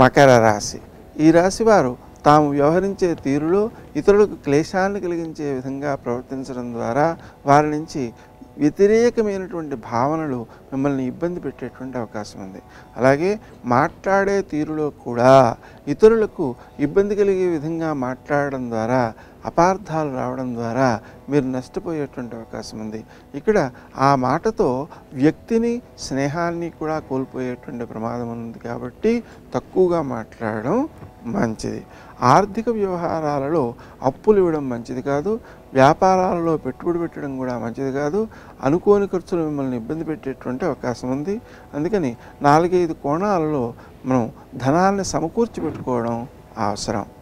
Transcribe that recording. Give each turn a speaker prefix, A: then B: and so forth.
A: మకర రాశి ఈ రాశి వారు తాము వ్యవహరించే తీరులో ఇతరులకు క్లేశాన్ని కలిగించే విధంగా ప్రవర్తించడం ద్వారా వారి నుంచి వ్యతిరేకమైనటువంటి భావనలు మిమ్మల్ని ఇబ్బంది పెట్టేటువంటి అవకాశం ఉంది అలాగే మాట్లాడే తీరులో కూడా ఇతరులకు ఇబ్బంది కలిగే విధంగా మాట్లాడడం ద్వారా అపార్థాలు రావడం ద్వారా మీరు నష్టపోయేటువంటి అవకాశం ఉంది ఇక్కడ ఆ మాటతో వ్యక్తిని స్నేహాన్ని కూడా కోల్పోయేటువంటి ప్రమాదం ఉంది కాబట్టి తక్కువగా మాట్లాడడం మంచిది ఆర్థిక వ్యవహారాలలో అప్పులు ఇవ్వడం మంచిది కాదు వ్యాపారాలలో పెట్టుబడి పెట్టడం కూడా మంచిది కాదు అనుకోని ఖర్చులు మిమ్మల్ని ఇబ్బంది పెట్టేటువంటి అవకాశం ఉంది అందుకని నాలుగైదు కోణాలలో మనం ధనాన్ని సమకూర్చి పెట్టుకోవడం అవసరం